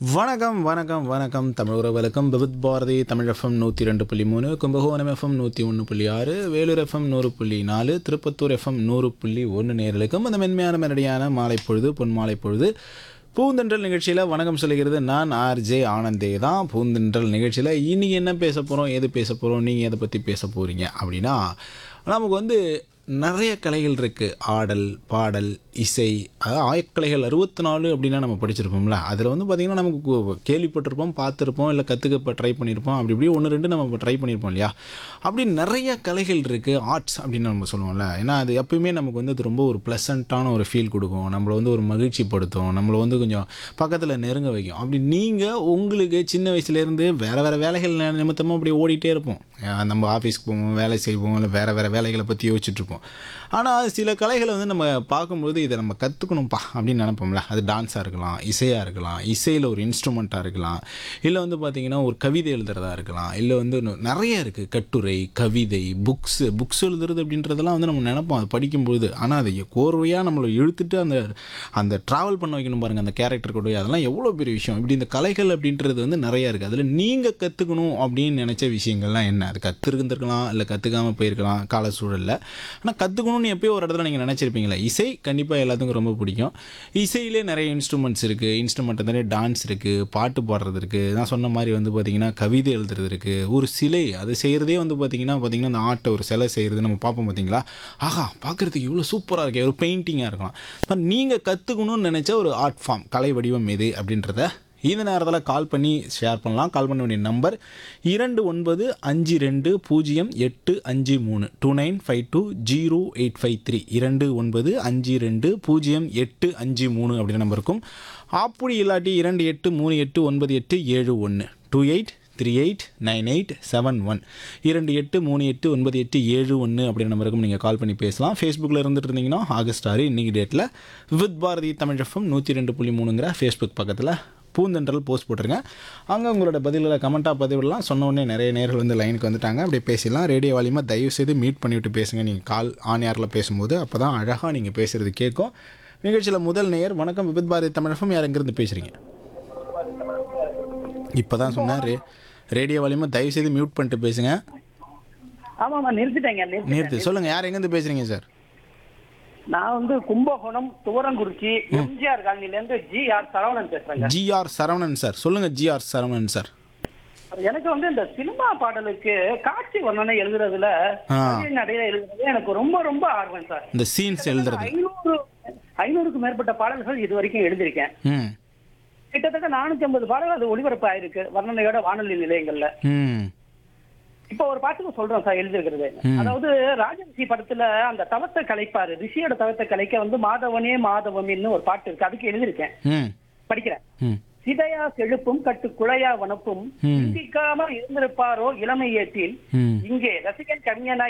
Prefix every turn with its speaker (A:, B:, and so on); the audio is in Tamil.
A: வணக்கம் வணக்கம் வணக்கம் தமிழ் உறவுகளுக்கும் விவித் பாரதி தமிழ் எஃப்எம் நூற்றி ரெண்டு புள்ளி மூணு கும்பகோணம் எஃப்எம் நூற்றி ஒன்று புள்ளி ஆறு வேலூர் எஃப்எம் நூறு புள்ளி நாலு திருப்பத்தூர் எஃப்எம் நூறு புள்ளி ஒன்று நேர்களுக்கும் அந்த மென்மையான மெரடியான மாலை பொழுது பொன் மாலை பொழுது பூந்தென்றல் நிகழ்ச்சியில் வணக்கம் சொல்லுகிறது நான் ஆர்ஜே ஆனந்தே தான் பூந்தென்றல் நிகழ்ச்சியில் இன்னைக்கு என்ன பேச போகிறோம் எது பேச போகிறோம் நீங்கள் எதை பற்றி பேச போகிறீங்க அப்படின்னா நமக்கு வந்து நிறைய கலைகள் இருக்குது ஆடல் பாடல் இசை அதாவது ஆயக்கலைகள் அறுபத்தி நாலு அப்படின்னா நம்ம படிச்சிருப்போம்ல அதில் வந்து பார்த்திங்கன்னா நமக்கு கு- கேள்விப்பட்டிருப்போம் பார்த்துருப்போம் இல்லை கற்றுக்க இப்போ ட்ரை பண்ணியிருப்போம் அப்படி இப்படி ஒன்று ரெண்டு நம்ம ட்ரை பண்ணியிருப்போம் இல்லையா அப்படி நிறைய கலைகள் இருக்குது ஆர்ட்ஸ் அப்படின்னு நம்ம சொல்லுவோம்ல ஏன்னா அது எப்பயுமே நமக்கு வந்து அது ரொம்ப ஒரு ப்ளசண்ட்டான ஒரு ஃபீல் கொடுக்கும் நம்மளை வந்து ஒரு மகிழ்ச்சிப்படுத்தும் நம்மளை வந்து கொஞ்சம் பக்கத்தில் நெருங்க வைக்கும் அப்படி நீங்கள் உங்களுக்கு சின்ன வயசுலேருந்து வேறு வேறு வேலைகள் நி- நிமித்தமாக அப்படி ஓடிட்டே இருப்போம் அஹ் நம்ம ஆஃபீஸ்க்கு போவோம் வேலை செய்வோம் இல்லை வேறு வேறு வேலைகளை பற்றி யோசிச்சுட்டு இருப்போம் ஆனால் சில கலைகளை வந்து நம்ம பார்க்கும்போது இதை நம்ம கற்றுக்கணும்ப்பா அப்படின்னு நினைப்போம்ல அது டான்ஸாக இருக்கலாம் இசையாக இருக்கலாம் இசையில் ஒரு இன்ஸ்ட்ருமெண்ட்டாக இருக்கலாம் இல்லை வந்து பார்த்திங்கன்னா ஒரு கவிதை எழுதுறதா இருக்கலாம் இல்லை வந்து இன்னும் நிறைய இருக்குது கட்டுரை கவிதை புக்ஸு புக்ஸ் எழுதுறது அப்படின்றதெல்லாம் வந்து நம்ம நினைப்போம் அது படிக்கும்போது ஆனால் அதை கோர்வையாக நம்மளை இழுத்துட்டு அந்த அந்த ட்ராவல் பண்ண வைக்கணும் பாருங்கள் அந்த கேரக்டர் கூட அதெல்லாம் எவ்வளோ பெரிய விஷயம் இப்படி இந்த கலைகள் அப்படின்றது வந்து நிறையா இருக்குது அதில் நீங்கள் கற்றுக்கணும் அப்படின்னு நினச்ச விஷயங்கள்லாம் என்ன அது கற்றுருந்துருக்கலாம் இல்லை கற்றுக்காமல் போயிருக்கலாம் கால சூழலில் ஆனால் கற்றுக்கணும்னு எப்பயோ ஒரு இடத்துல நீங்கள் நினச்சிருப்பீங்களா இசை கண்டிப்பாக எல்லாத்துக்கும் ரொம்ப பிடிக்கும் இசையிலே நிறைய இன்ஸ்ட்ருமெண்ட்ஸ் இருக்குது இன்ஸ்ட்ருமெண்ட் நிறைய டான்ஸ் இருக்குது பாட்டு பாடுறது இருக்குது நான் சொன்ன மாதிரி வந்து பார்த்திங்கன்னா கவிதை எழுதுறது இருக்குது ஒரு சிலை அது செய்கிறதே வந்து பார்த்திங்கன்னா பார்த்திங்கன்னா அந்த ஆட்டை ஒரு சிலை செய்கிறது நம்ம பார்ப்போம் பார்த்தீங்களா ஆஹா பார்க்குறதுக்கு இவ்வளோ சூப்பராக இருக்கே ஒரு பெயிண்டிங்காக இருக்கலாம் நீங்கள் கற்றுக்கணும்னு நினச்ச ஒரு ஆர்ட் ஃபார்ம் கலை வடிவம் எது அப்படின்றத இந்த நேரத்தில் கால் பண்ணி ஷேர் பண்ணலாம் கால் பண்ண வேண்டிய நம்பர் இரண்டு ஒன்பது அஞ்சு ரெண்டு பூஜ்ஜியம் எட்டு அஞ்சு மூணு two nine five two zero eight five three இரண்டு ஒன்பது அஞ்சு ரெண்டு பூஜ்ஜியம் எட்டு அஞ்சு மூணு அப்படின்ற நம்பர் இருக்கும் அப்படி இல்லாட்டி இரண்டு எட்டு மூணு எட்டு ஒன்பது எட்டு ஏழு ஒன்று two eight three eight nine eight seven one இரண்டு எட்டு மூணு எட்டு ஒன்பது எட்டு ஏழு ஒன்று அப்படின்ற நம்பருக்கும் நீங்கள் கால் பண்ணி பேசலாம் ஃபேஸ்புக்கில் இருந்துட்டு இருந்தீங்கன்னா ஆகஸ்ட் ஆறு இன்றைக்கி டேட்டில் வித் பாரதி தமிழ் எஃப்எம் நூற்றி ரெண்டு புள்ளி மூணுங்கிற ஃபேஸ்புக் பக்கத்தில் பூந்தென்றல் போஸ்ட் போட்டிருங்க அங்கே உங்களோட பதில்களை கமெண்ட்டாக பதிவிடலாம் சொன்ன உடனே நிறைய நேர்கள் வந்து லைனுக்கு வந்துட்டாங்க அப்படியே பேசிடலாம் ரேடியோ வாலியமாக தயவு செய்து மீட் பண்ணிவிட்டு பேசுங்க நீங்கள் கால் ஆன் ஏரில் பேசும்போது அப்போ தான் அழகாக நீங்கள் பேசுகிறது கேட்கும் நிகழ்ச்சியில் முதல் நேயர் வணக்கம் வித் பாரதி தமிழ் எஃப்எம் யார் எங்கேருந்து பேசுகிறீங்க இப்போ தான் சொன்னேன் ரே ரேடியோ வாலியமாக தயவு செய்து மியூட் பண்ணிட்டு பேசுங்க
B: ஆமாமா நிறுத்திட்டேங்க நிறுத்தி
A: நிறுத்து சொல்லுங்கள் யார் எங்கேருந்து பேசுகிறீங்க சார்
B: நான் வந்து கும்பகோணம் துவரங்குறிச்சி எம்ஜிஆர் காலனில இருந்து ஜி ஆர் சரவணன் பேசுறேங்க
A: ஜிஆர் சரவணன் சார் சொல்லுங்கள் ஜிஆர் சரவணன் சார்
B: எனக்கு வந்து இந்த சினிமா பாடலுக்கு காட்சி வர்ணனை எழுதுறதுல
A: ஆ.
B: கவிதை நடையில எழுதுறது எனக்கு ரொம்ப ரொம்ப ஆர்வம் சார்
A: இந்த சீன்ஸ் எழுதுறது
B: ஐநூறு ஐநூறுக்கும் மேற்பட்ட பாடல்கள் இது வரைக்கும் எழுதியிருக்கேன்
A: ம்
B: கிட்டத்தட்ட நானூத்தி ஐம்பது பாடல்கள் அது ஒளிபரப்பு ஆயிருக்கு வர்ணனையோட வானொலி நிலையங்கள்ல
A: ம்
B: இப்ப ஒரு பாட்டுக்கு சொல்றேன் சார் எழுதிருக்கிறது அதாவது ராஜரிஷி படத்துல அந்த தவத்தை கலைப்பாரு ரிஷியோட தவத்தை கலைக்க வந்து மாதவனே மாதவமின்னு ஒரு பாட்டு இருக்கு அதுக்கு எழுதியிருக்கேன்
A: ம்
B: படிக்கிறேன்
A: ம்
B: சிதையா செழுப்பும் கட்டு குழையா வனப்பும்
A: ம்.
B: சிந்திக்காம இருந்திருப்பாரோ இளமை ஏற்றில்
A: ம்
B: இங்கே ரசிகன் கவிஞனாய்